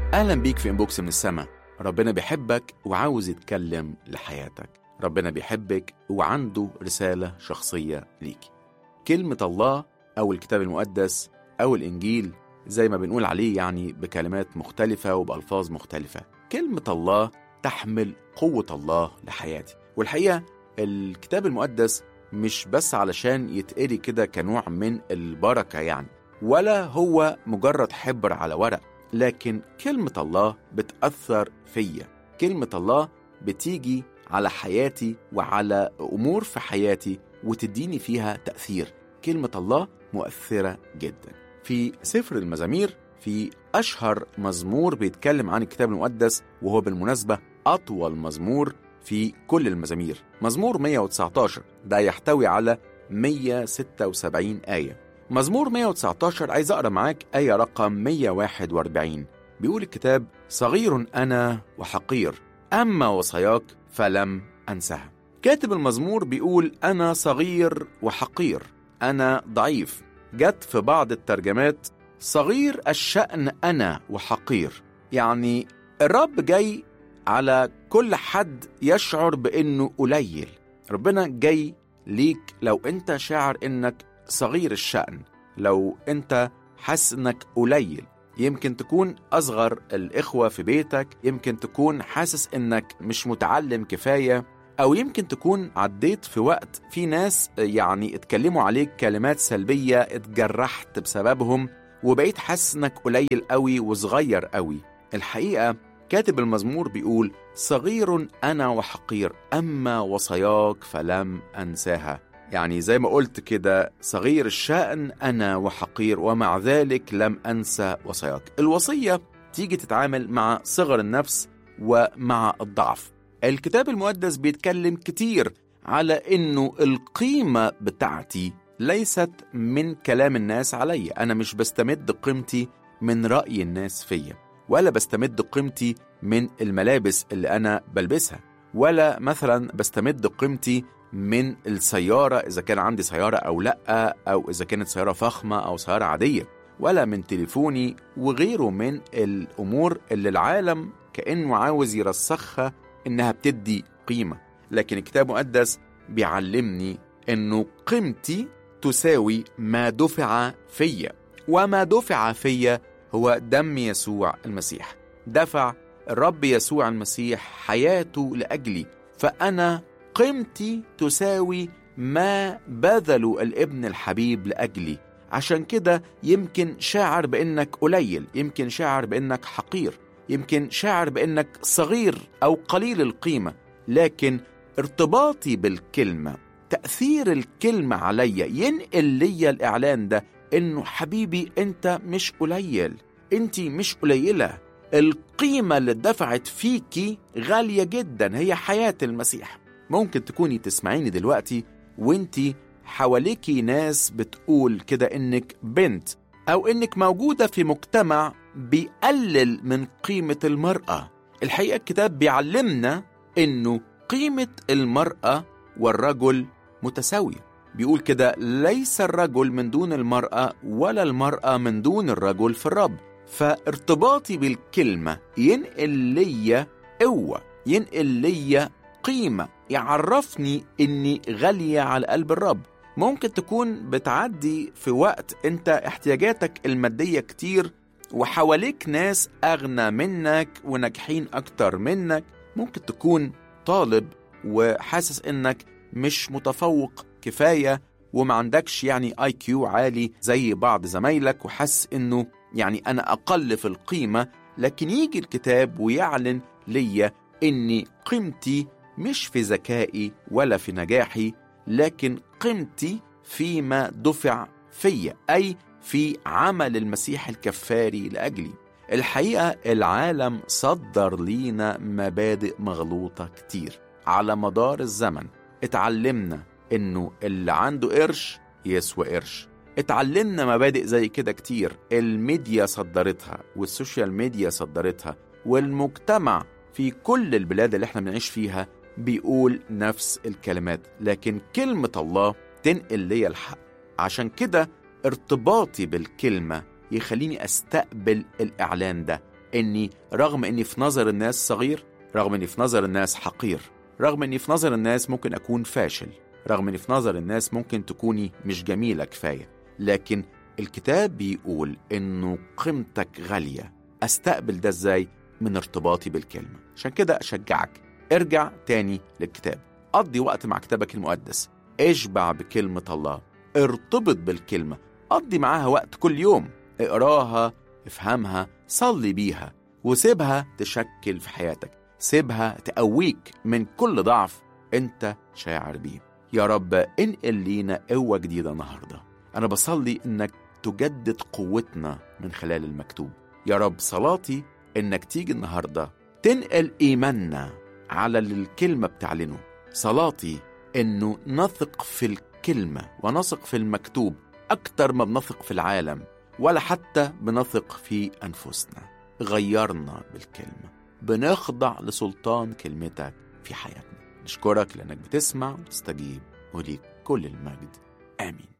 أهلا بيك في إنبوكس من السما ربنا بيحبك وعاوز يتكلم لحياتك ربنا بيحبك وعنده رسالة شخصية ليك كلمة الله أو الكتاب المقدس أو الإنجيل زي ما بنقول عليه يعني بكلمات مختلفة وبألفاظ مختلفة كلمة الله تحمل قوة الله لحياتي والحقيقة الكتاب المقدس مش بس علشان يتقري كده كنوع من البركة يعني ولا هو مجرد حبر على ورق لكن كلمة الله بتأثر فيا كلمة الله بتيجي على حياتي وعلى أمور في حياتي وتديني فيها تأثير كلمة الله مؤثرة جدا في سفر المزامير في أشهر مزمور بيتكلم عن الكتاب المقدس وهو بالمناسبة أطول مزمور في كل المزامير مزمور 119 ده يحتوي على 176 آية مزمور 119 عايز أقرأ معاك آية رقم 141 بيقول الكتاب صغير أنا وحقير أما وصاياك فلم أنسها كاتب المزمور بيقول أنا صغير وحقير أنا ضعيف جت في بعض الترجمات صغير الشأن أنا وحقير يعني الرب جاي على كل حد يشعر بأنه قليل ربنا جاي ليك لو أنت شاعر أنك صغير الشأن لو أنت حاسس أنك قليل يمكن تكون أصغر الإخوة في بيتك يمكن تكون حاسس أنك مش متعلم كفاية أو يمكن تكون عديت في وقت في ناس يعني اتكلموا عليك كلمات سلبية اتجرحت بسببهم وبقيت حاسس انك قليل قوي وصغير قوي الحقيقة كاتب المزمور بيقول صغير أنا وحقير أما وصاياك فلم أنساها يعني زي ما قلت كده صغير الشأن أنا وحقير ومع ذلك لم أنسى وصاياك الوصية تيجي تتعامل مع صغر النفس ومع الضعف الكتاب المقدس بيتكلم كتير على انه القيمة بتاعتي ليست من كلام الناس علي انا مش بستمد قيمتي من رأي الناس فيا ولا بستمد قيمتي من الملابس اللي انا بلبسها ولا مثلا بستمد قيمتي من السيارة إذا كان عندي سيارة أو لأ أو إذا كانت سيارة فخمة أو سيارة عادية ولا من تليفوني وغيره من الأمور اللي العالم كأنه عاوز يرسخها إنها بتدي قيمة لكن الكتاب المقدس بيعلمني إنه قيمتي تساوي ما دفع فيا وما دفع فيا هو دم يسوع المسيح دفع الرب يسوع المسيح حياته لأجلي فأنا قيمتي تساوي ما بذله الابن الحبيب لأجلي عشان كده يمكن شاعر بأنك قليل يمكن شاعر بأنك حقير يمكن شاعر بأنك صغير أو قليل القيمة لكن ارتباطي بالكلمة تأثير الكلمة عليا ينقل ليا الإعلان ده إنه حبيبي أنت مش قليل أنت مش قليلة القيمة اللي دفعت فيكي غالية جدا هي حياة المسيح ممكن تكوني تسمعيني دلوقتي وانتي حواليكي ناس بتقول كده انك بنت او انك موجودة في مجتمع بيقلل من قيمة المرأة الحقيقة الكتاب بيعلمنا انه قيمة المرأة والرجل متساوية بيقول كده ليس الرجل من دون المرأة ولا المرأة من دون الرجل في الرب فارتباطي بالكلمة ينقل ليا قوة ينقل ليا قيمة يعرفني إني غالية على قلب الرب ممكن تكون بتعدي في وقت أنت احتياجاتك المادية كتير وحواليك ناس أغنى منك وناجحين أكتر منك ممكن تكون طالب وحاسس إنك مش متفوق كفاية وما عندكش يعني اي كيو عالي زي بعض زمايلك وحاسس انه يعني انا اقل في القيمة لكن يجي الكتاب ويعلن ليا اني قيمتي مش في ذكائي ولا في نجاحي لكن قيمتي فيما دفع فيا أي في عمل المسيح الكفاري لأجلي الحقيقة العالم صدر لينا مبادئ مغلوطة كتير على مدار الزمن اتعلمنا انه اللي عنده قرش يسوى قرش اتعلمنا مبادئ زي كده كتير الميديا صدرتها والسوشيال ميديا صدرتها والمجتمع في كل البلاد اللي احنا بنعيش فيها بيقول نفس الكلمات لكن كلمة الله تنقل لي الحق عشان كده ارتباطي بالكلمة يخليني استقبل الإعلان ده اني رغم اني في نظر الناس صغير رغم اني في نظر الناس حقير رغم اني في نظر الناس ممكن اكون فاشل رغم اني في نظر الناس ممكن تكوني مش جميله كفايه لكن الكتاب بيقول انه قيمتك غاليه استقبل ده ازاي من ارتباطي بالكلمه عشان كده اشجعك ارجع تاني للكتاب قضي وقت مع كتابك المقدس اشبع بكلمه الله ارتبط بالكلمه قضي معاها وقت كل يوم اقراها افهمها صلي بيها وسيبها تشكل في حياتك سيبها تقويك من كل ضعف انت شاعر بيه يا رب انقل لينا قوة جديدة النهاردة أنا بصلي إنك تجدد قوتنا من خلال المكتوب يا رب صلاتي إنك تيجي النهاردة تنقل إيماننا على اللي الكلمة بتعلنه صلاتي إنه نثق في الكلمة ونثق في المكتوب أكتر ما بنثق في العالم ولا حتى بنثق في أنفسنا غيرنا بالكلمة بنخضع لسلطان كلمتك في حياتنا نشكرك لأنك بتسمع وتستجيب وليك كل المجد آمين